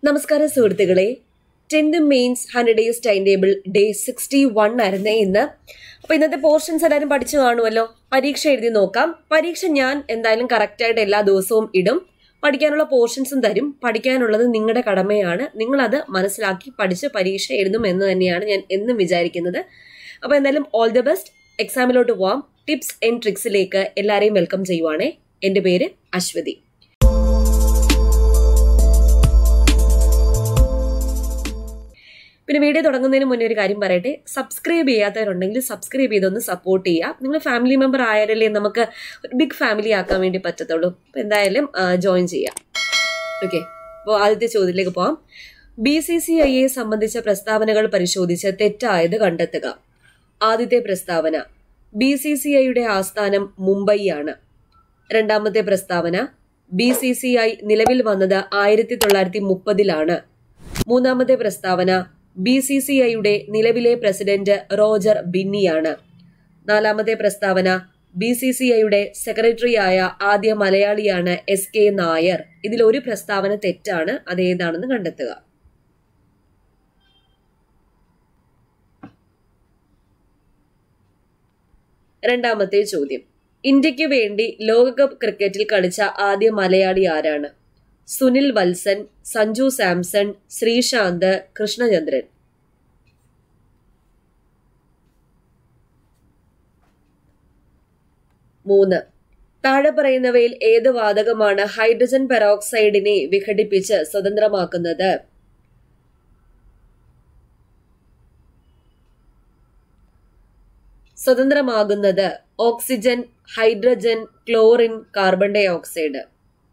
നമസ്കാരം സുഹൃത്തുക്കളെ tenth mains hundred days time table day sixty one ആയിരുന്നേ ഇന്ന് അപ്പൊ ഇന്നത്തെ പോർഷൻസ് എല്ലാവരും പഠിച്ചു കാണുമല്ലോ പരീക്ഷ എഴുതി നോക്കാം പരീക്ഷ ഞാൻ എന്തായാലും കറക്റ്റായിട്ട് എല്ലാ ദിവസവും ഇടും പഠിക്കാനുള്ള പോർഷൻസും തരും പഠിക്കാനുള്ളത് നിങ്ങളുടെ കടമയാണ് നിങ്ങളത് മനസ്സിലാക്കി പഠിച്ച് പരീക്ഷ എഴുതും എന്ന് തന്നെയാണ് ഞാൻ എന്നും വിചാരിക്കുന്നത് അപ്പോൾ എന്തായാലും ഓൾ ദി ബെസ്റ്റ് എക്സാമിലോട്ട് പോവാം ടിപ്സ് ആൻഡ് ട്രിക്സിലേക്ക് എല്ലാവരെയും വെൽക്കം ചെയ്യുവാണേ എൻ്റെ പേര് അശ്വതി പിന്നെ വീഡിയോ തുടങ്ങുന്നതിന് മുന്നേ ഒരു കാര്യം പറയട്ടെ സബ്സ്ക്രൈബ് ചെയ്യാത്തവരുണ്ടെങ്കിൽ സബ്സ്ക്രൈബ് ചെയ്തൊന്ന് സപ്പോർട്ട് ചെയ്യുക നിങ്ങൾ ഫാമിലി മെമ്പർ ആയാലല്ലേ നമുക്ക് ഒരു ബിഗ് ഫാമിലി ആക്കാൻ വേണ്ടി പറ്റത്തുള്ളൂ അപ്പോൾ എന്തായാലും ജോയിൻ ചെയ്യാം ഓക്കെ അപ്പോൾ ആദ്യത്തെ ചോദ്യത്തിലേക്ക് പോവാം ബി സി സി ഐയെ സംബന്ധിച്ച പ്രസ്താവനകൾ പരിശോധിച്ച് തെറ്റായത് കണ്ടെത്തുക ആദ്യത്തെ പ്രസ്താവന ബി സി സി ഐയുടെ ആസ്ഥാനം മുംബൈയാണ് രണ്ടാമത്തെ പ്രസ്താവന ബി സി സി ഐ നിലവിൽ വന്നത് ആയിരത്തി തൊള്ളായിരത്തി മുപ്പതിലാണ് മൂന്നാമത്തെ പ്രസ്താവന ബി സി സി ഐയുടെ നിലവിലെ പ്രസിഡന്റ് റോജർ ബിന്നിയാണ് നാലാമത്തെ പ്രസ്താവന ബി സി സി ഐയുടെ സെക്രട്ടറിയായ ആദ്യ മലയാളിയാണ് എസ് കെ നായർ ഇതിൽ ഒരു പ്രസ്താവന തെറ്റാണ് അത് ഏതാണെന്ന് കണ്ടെത്തുക രണ്ടാമത്തെ ചോദ്യം ഇന്ത്യക്ക് വേണ്ടി ലോകകപ്പ് ക്രിക്കറ്റിൽ കളിച്ച ആദ്യ മലയാളി ആരാണ് സുനിൽ വത്സൻ സഞ്ജു സാംസൺ ശ്രീശാന്ത് കൃഷ്ണചന്ദ്രൻ മൂന്ന് താഴെ പറയുന്നവയിൽ ഏത് വാതകമാണ് ഹൈഡ്രജൻ പെറോക്സൈഡിനെ വിഘടിപ്പിച്ച് സ്വതന്ത്രമാക്കുന്നത് സ്വതന്ത്രമാകുന്നത് oxygen hydrogen chlorine carbon dioxide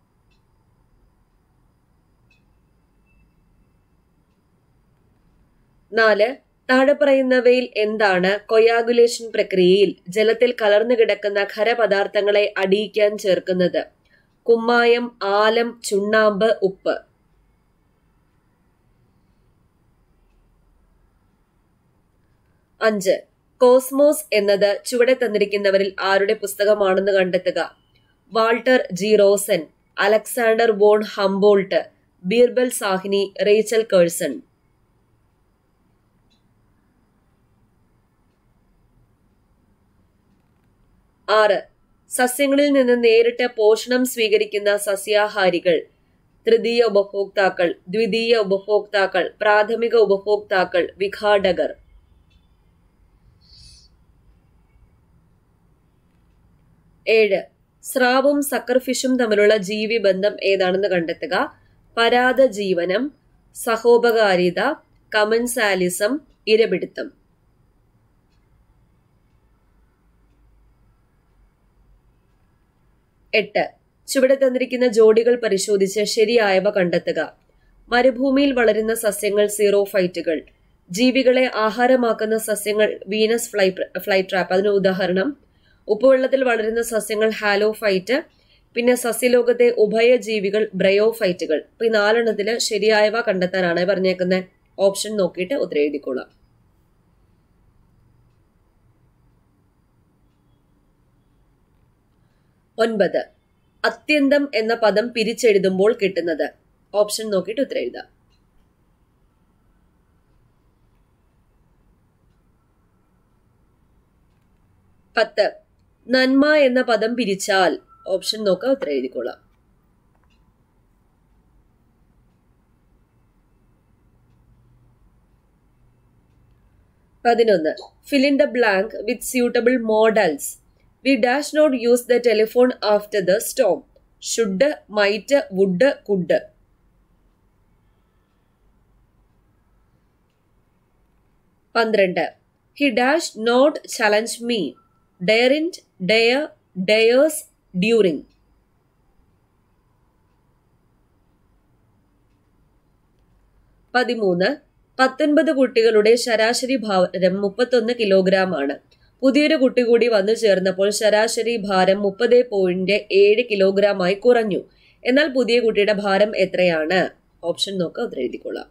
നാല് താഴെ പറയുന്നവയിൽ എന്താണ് കൊയാഗുലേഷൻ പ്രക്രിയയിൽ ജലത്തിൽ കലർന്നു കിടക്കുന്ന ഖരപദാർത്ഥങ്ങളെ അടിയിക്കാൻ ചേർക്കുന്നത് കുമ്മായം ആലം ചുണ്ണാമ്പ് ഉപ്പ് അഞ്ച് കോസ്മോസ് എന്നത് ചുവടെ തന്നിരിക്കുന്നവരിൽ ആരുടെ പുസ്തകമാണെന്ന് കണ്ടെത്തുക Walter G Rosen Alexander von Humboldt Birbal Sahni Rachel Carson ആറ് സസ്യങ്ങളിൽ നിന്ന് നേരിട്ട് പോഷണം സ്വീകരിക്കുന്ന സസ്യാഹാരികൾ തൃതീയ ഉപഭോക്താക്കൾ ദ്വിതീയ ഉപഭോക്താക്കൾ പ്രാഥമിക ഉപഭോക്താക്കൾ വിഘാടകർ ഏഴ് സ്രാവും സക്കർഫിഷും തമ്മിലുള്ള ജീവി ബന്ധം ഏതാണെന്ന് കണ്ടെത്തുക പരാത ജീവനം സഹോപകാരിത കമൻസാലിസം ഇരപിടുത്തം എട്ട് ചുവടെ തന്നിരിക്കുന്ന ജോഡികൾ പരിശോധിച്ച് ശരിയായവ കണ്ടെത്തുക മരുഭൂമിയിൽ വളരുന്ന സസ്യങ്ങൾ സീറോ ഫൈറ്റുകൾ ജീവികളെ ആഹാരമാക്കുന്ന സസ്യങ്ങൾ വീനസ് ഫ്ലൈ ഫ്ലൈ ട്രാപ്പ് അതിന് ഉദാഹരണം ഉപ്പുവെള്ളത്തിൽ വളരുന്ന സസ്യങ്ങൾ ഹാലോഫൈറ്റ് പിന്നെ സസ്യലോകത്തെ ഉഭയജീവികൾ ബ്രയോഫൈറ്റുകൾ അപ്പൊ ഈ നാലെണ്ണത്തില് ശരിയായവ കണ്ടെത്താനാണ് പറഞ്ഞേക്കുന്നത് ഓപ്ഷൻ നോക്കിയിട്ട് ഉത്തരം എഴുതിക്കൊള്ളാം ഒൻപത് അത്യന്തം എന്ന പദം പിരിച്ചെഴുതുമ്പോൾ കിട്ടുന്നത് ഓപ്ഷൻ നോക്കിയിട്ട് ഉത്തരം എഴുതാം പത്ത് നന്മ എന്ന പദം പിരിച്ചാൽ ഓപ്ഷൻ നോക്കാം ഉത്തരം എഴുതിക്കൊള്ളാം പതിനൊന്ന് fill in the blank with suitable modals we dash not use the telephone after the storm should might would could പന്ത്രണ്ട് he dash not challenge me daren't dare dares during പതിമൂന്ന് പത്തൊൻപത് കുട്ടികളുടെ ശരാശരി ഭാരം മുപ്പത്തൊന്ന് കിലോഗ്രാം ആണ് പുതിയൊരു കുട്ടി കൂടി വന്നു ചേർന്നപ്പോൾ ശരാശരി ഭാരം മുപ്പത് പോയിന്റ് ഏഴ് കിലോഗ്രാം ആയി കുറഞ്ഞു എന്നാൽ പുതിയ കുട്ടിയുടെ ഭാരം എത്രയാണ് ഓപ്ഷൻ നോക്കുക ഉത്തരം എഴുതിക്കൊള്ളാം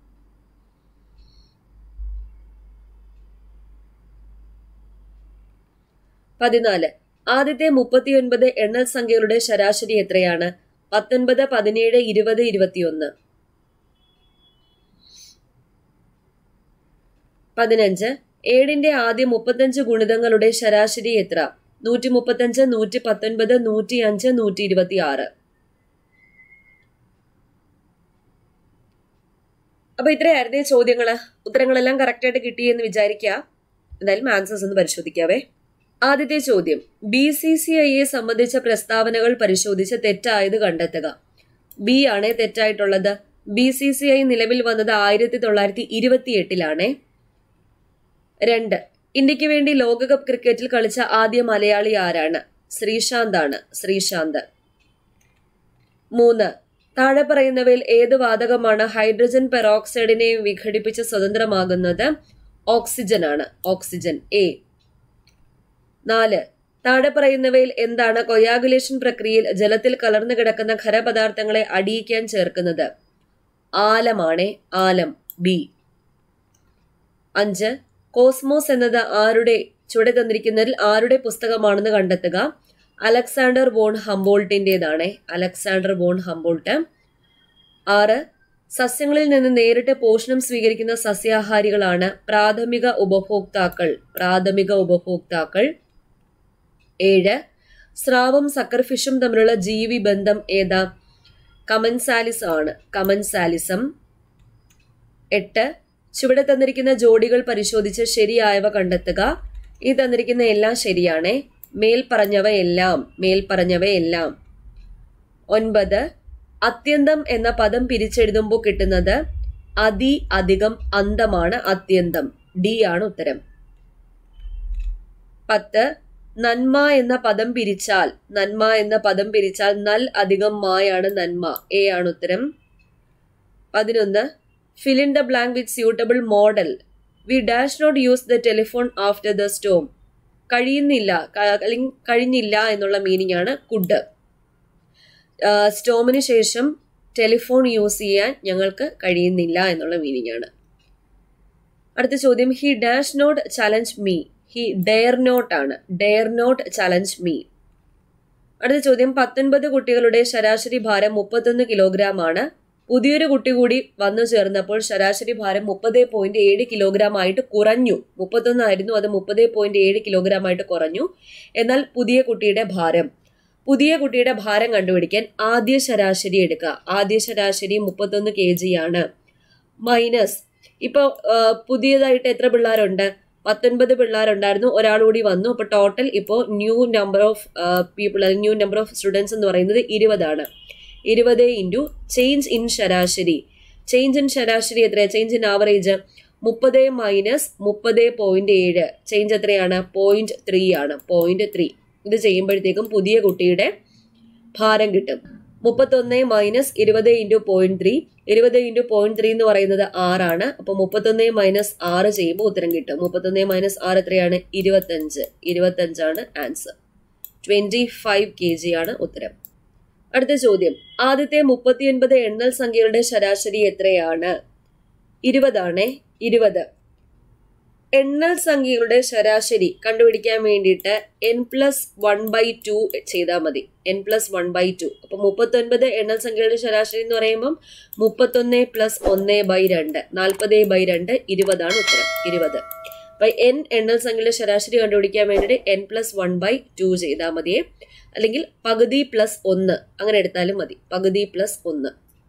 പതിനാല് ആദ്യത്തെ മുപ്പത്തിയൊൻപത് എണ്ണൽ സംഖ്യകളുടെ ശരാശരി എത്രയാണ് പത്തൊൻപത് പതിനേഴ് ഇരുപത് ഇരുപത്തിയൊന്ന് പതിനഞ്ച് ഏഴിന്റെ ആദ്യ മുപ്പത്തഞ്ച് ഗുണിതങ്ങളുടെ ശരാശരി എത്ര നൂറ്റി മുപ്പത്തഞ്ച് നൂറ്റി പത്തൊൻപത് നൂറ്റി അഞ്ച് നൂറ്റി ഇരുപത്തി ആറ് അപ്പൊ ഇത്രയായിരുന്നു ഈ ചോദ്യങ്ങള് ഉത്തരങ്ങളെല്ലാം കറക്റ്റ് ആയിട്ട് കിട്ടിയെന്ന് വിചാരിക്കുക എന്തായാലും ആൻസേഴ്സ് ഒന്ന് പരിശോധിക്കാവേ ആദ്യത്തെ ചോദ്യം ബി സി സി ഐയെ സംബന്ധിച്ച പ്രസ്താവനകൾ പരിശോധിച്ച് തെറ്റായത് കണ്ടെത്തുക ബി ആണ് തെറ്റായിട്ടുള്ളത് ബി സി സി ഐ നിലവിൽ വന്നത് ആയിരത്തി തൊള്ളായിരത്തി ഇരുപത്തി എട്ടിലാണേ രണ്ട് ഇന്ത്യക്ക് വേണ്ടി ലോകകപ്പ് ക്രിക്കറ്റിൽ കളിച്ച ആദ്യ മലയാളി ആരാണ് ശ്രീശാന്ത് ആണ് ശ്രീശാന്ത് മൂന്ന് താഴെ പറയുന്നവയിൽ ഏത് വാതകമാണ് ഹൈഡ്രജൻ പെറോക്സൈഡിനെ വിഘടിപ്പിച്ച് സ്വതന്ത്രമാകുന്നത് ഓക്സിജൻ ആണ് ഓക്സിജൻ എ നാല് താഴെ പറയുന്നവയിൽ എന്താണ് കൊയാഗുലേഷൻ പ്രക്രിയയിൽ ജലത്തിൽ കലർന്നു കിടക്കുന്ന ഖരപദാർത്ഥങ്ങളെ അടിയിക്കാൻ ചേർക്കുന്നത് ആലമാണേ ആലം ബി അഞ്ച് കോസ്മോസ് എന്നത് ആരുടെ ചുവടെ തന്നിരിക്കുന്നതിൽ ആരുടെ പുസ്തകമാണെന്ന് കണ്ടെത്തുക അലക്സാണ്ടർ വോൺ ഹംബോൾട്ടിൻ്റെതാണ് അലക്സാണ്ടർ വോൺ ഹംബോൾട്ട് ആറ് സസ്യങ്ങളിൽ നിന്ന് നേരിട്ട് പോഷണം സ്വീകരിക്കുന്ന സസ്യാഹാരികളാണ് പ്രാഥമിക ഉപഭോക്താക്കൾ പ്രാഥമിക ഉപഭോക്താക്കൾ ഏഴ് സ്രാവും സക്കർഫിഷും തമ്മിലുള്ള ജീവി ബന്ധം ഏതാ കമൻസാലിസ് ആണ് കമൻസാലിസം എട്ട് ചുവടെ തന്നിരിക്കുന്ന ജോഡികൾ പരിശോധിച്ച് ശരിയായവ കണ്ടെത്തുക ഈ തന്നിരിക്കുന്ന എല്ലാം ശരിയാണേ മേൽ പറഞ്ഞവയെല്ലാം മേൽ പറഞ്ഞവയെല്ലാം ഒൻപത് അത്യന്തം എന്ന പദം പിരിച്ചെഴുതുമ്പോൾ കിട്ടുന്നത് അതി അധികം അന്തമാണ് അത്യന്തം ഡി ആണ് ഉത്തരം പത്ത് നന്മ എന്ന പദം പിരിച്ചാൽ നന്മ എന്ന പദം പിരിച്ചാൽ നൽ അധികം മായാണ് നന്മ എ ആണ് ഉത്തരം പതിനൊന്ന് fill in the blank with suitable modal we dash not use the telephone after the storm കഴിയുന്നില്ല അല്ലെങ്കിൽ കഴിഞ്ഞില്ല എന്നുള്ള മീനിങ് ആണ് കുഡ് സ്റ്റോമിന് ശേഷം ടെലിഫോൺ യൂസ് ചെയ്യാൻ ഞങ്ങൾക്ക് കഴിയുന്നില്ല എന്നുള്ള മീനിങ് ആണ് അടുത്ത ചോദ്യം he dash not challenge me he dare not ആണ് ഡെയർ നോട്ട് ചലഞ്ച് മീ അടുത്ത ചോദ്യം പത്തൊൻപത് കുട്ടികളുടെ ശരാശരി ഭാരം മുപ്പത്തൊന്ന് കിലോഗ്രാം ആണ് പുതിയൊരു കുട്ടി കൂടി വന്നു ചേർന്നപ്പോൾ ശരാശരി ഭാരം മുപ്പത് പോയിന്റ് ഏഴ് കിലോഗ്രാം ആയിട്ട് കുറഞ്ഞു മുപ്പത്തൊന്നായിരുന്നു അത് മുപ്പത് പോയിന്റ് ഏഴ് കിലോഗ്രാം ആയിട്ട് കുറഞ്ഞു എന്നാൽ പുതിയ കുട്ടിയുടെ ഭാരം പുതിയ കുട്ടിയുടെ ഭാരം കണ്ടുപിടിക്കാൻ ആദ്യ ശരാശരി എടുക്കുക ആദ്യ ശരാശരി മുപ്പത്തൊന്ന് കെ ജി ആണ് മൈനസ് ഇപ്പോൾ പുതിയതായിട്ട് എത്ര പിള്ളേരുണ്ട് പത്തൊൻപത് പിള്ളേരുണ്ടായിരുന്നു ഒരാൾ കൂടി വന്നു അപ്പോൾ ടോട്ടൽ ഇപ്പോൾ ന്യൂ നമ്പർ ഓഫ് പീപ്പിൾ അല്ലെങ്കിൽ ന്യൂ നമ്പർ ഓഫ് സ്റ്റുഡൻസ് എന്ന് പറയുന്നത് ഇരുപതാണ് ഇരുപത് ഇൻറ്റു ചേഞ്ച് ഇൻ ശരാശരി ചേഞ്ച് ഇൻ ശരാശരി എത്രയാണ് ചേഞ്ച് ഇൻ ആവറേജ് മുപ്പത് മൈനസ് മുപ്പത് പോയിന്റ് ഏഴ് ചേഞ്ച് എത്രയാണ് പോയിന്റ് ത്രീ ആണ് പോയിന്റ് ത്രീ ഇത് ചെയ്യുമ്പോഴത്തേക്കും പുതിയ കുട്ടിയുടെ ഭാരം കിട്ടും മുപ്പത്തൊന്ന് മൈനസ് ഇരുപത് ഇൻറ്റു പോയിന്റ് ത്രീ ഇരുപത് ഇൻറ്റു പോയിന്റ് ത്രീ എന്ന് പറയുന്നത് ആറാണ് അപ്പോൾ മുപ്പത്തൊന്ന് മൈനസ് ആറ് ചെയ്യുമ്പോൾ ഉത്തരം കിട്ടും മുപ്പത്തൊന്ന് മൈനസ് ആറ് എത്രയാണ് ഇരുപത്തഞ്ച് ഇരുപത്തഞ്ചാണ് answer twenty five K G ആണ് ഉത്തരം അടുത്ത ചോദ്യം ആദ്യത്തെ മുപ്പത്തിയൊൻപത് എണ്ണൽ സംഖ്യകളുടെ ശരാശരി എത്രയാണ് ഇരുപതാണേ ഇരുപത് എണ്ണൽ സംഖ്യകളുടെ ശരാശരി കണ്ടുപിടിക്കാൻ വേണ്ടിയിട്ട് N plus one by two ചെയ്താൽ മതി N plus one by two അപ്പൊ മുപ്പത്തൊൻപത് എണ്ണൽ സംഖ്യകളുടെ ശരാശരി എന്ന് പറയുമ്പം മുപ്പത്തൊന്ന് പ്ലസ് ഒന്ന് ബൈ രണ്ട് നാൽപ്പത് ബൈ രണ്ട് ഇരുപതാണ് ഉത്തരം ഇരുപത് അപ്പൊ എൻ എണ്ണൽ സംഖ്യയുടെ ശരാശരി കണ്ടുപിടിക്കാൻ വേണ്ടിയിട്ട് N plus one by two ചെയ്താൽ മതിയേ അല്ലെങ്കിൽ പകുതി പ്ലസ് ഒന്ന് അങ്ങനെ എടുത്താലും മതി പകുതി പ്ലസ് ഒന്ന്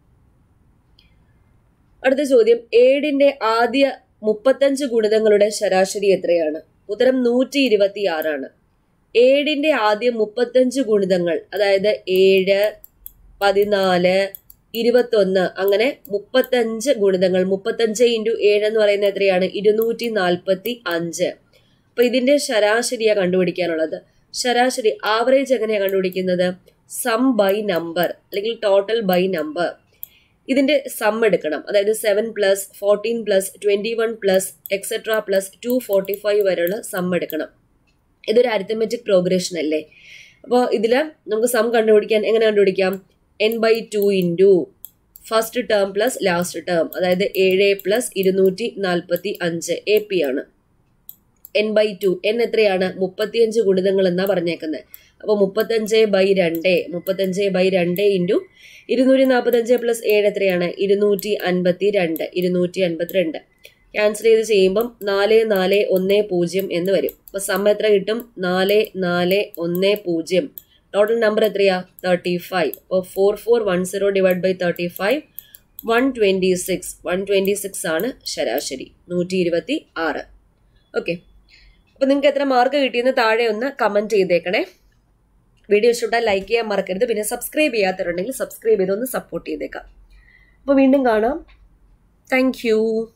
അടുത്ത ചോദ്യം ഏഴിന്റെ ആദ്യ മുപ്പത്തഞ്ച് ഗുണിതങ്ങളുടെ ശരാശരി എത്രയാണ് ഉത്തരം നൂറ്റി ഇരുപത്തി ആറാണ് ഏഴിന്റെ ആദ്യ മുപ്പത്തഞ്ച് ഗുണിതങ്ങൾ അതായത് ഏഴ് പതിനാല് ഇരുപത്തൊന്ന് അങ്ങനെ മുപ്പത്തഞ്ച് ഗുണിതങ്ങൾ മുപ്പത്തഞ്ച് ഇൻറ്റു ഏഴ് എന്ന് പറയുന്നത് എത്രയാണ് ഇരുന്നൂറ്റി നാൽപ്പത്തി അഞ്ച് അപ്പൊ ഇതിന്റെ ശരാശരിയാ കണ്ടുപിടിക്കാനുള്ളത് ശരാശരി ആവറേജ് എങ്ങനെയാണ് കണ്ടുപിടിക്കുന്നത് സം ബൈ നമ്പർ അല്ലെങ്കിൽ ടോട്ടൽ ബൈ നമ്പർ ഇതിന്റെ സം എടുക്കണം അതായത് seven plus fourteen plus twenty one plus etcetera plus two forty five വരെയുള്ള സം എടുക്കണം ഇതൊരു അരിത്തമെറ്റിക് പ്രോഗ്രഷൻ അല്ലേ അപ്പോൾ ഇതിൽ നമുക്ക് സം കണ്ടുപിടിക്കാൻ എങ്ങനെ കണ്ടുപിടിക്കാം N by two into first term plus last term അതായത് ഏഴ് പ്ലസ് ഇരുന്നൂറ്റി നാൽപ്പത്തി അഞ്ച് എ പി ആണ് എൻ ബൈ ടു എൻ എത്രയാണ് മുപ്പത്തിയഞ്ച് ഗുണിതങ്ങൾ എന്നാ പറഞ്ഞേക്കുന്നത് അപ്പോൾ മുപ്പത്തഞ്ച് ബൈ രണ്ട് മുപ്പത്തഞ്ച് ബൈ രണ്ട് ഇൻറ്റു ഇരുന്നൂറ്റി നാൽപ്പത്തഞ്ച് പ്ലസ് ഏഴ് എത്രയാണ് ഇരുന്നൂറ്റി അൻപത്തി രണ്ട് ഇരുന്നൂറ്റി അൻപത്തിരണ്ട് ക്യാൻസൽ ചെയ്ത് ചെയ്യുമ്പം നാല് നാല് ഒന്ന് പൂജ്യം എന്ന് വരും അപ്പോൾ സം എത്ര കിട്ടും നാല് നാല് ഒന്ന് പൂജ്യം ടോട്ടൽ നമ്പർ എത്രയാ തേർട്ടി ഫൈവ് അപ്പോൾ four four one zero divide by thirty five one twenty six one twenty six ആണ് ശരാശരി നൂറ്റി ഇരുപത്തി ആറ് ഓക്കെ അപ്പോൾ നിങ്ങൾക്ക് എത്ര മാർക്ക് കിട്ടിയെന്ന് താഴെ ഒന്ന് കമൻറ്റ് ചെയ്തേക്കണേ വീഡിയോ ഇഷ്ടപ്പെട്ടാൽ ലൈക്ക് ചെയ്യാൻ മറക്കരുത് പിന്നെ സബ്സ്ക്രൈബ് ചെയ്യാത്തവരുണ്ടെങ്കിൽ സബ്സ്ക്രൈബ് ചെയ്തൊന്ന് സപ്പോർട്ട് ചെയ്തേക്കാം അപ്പോൾ വീണ്ടും കാണാം താങ്ക്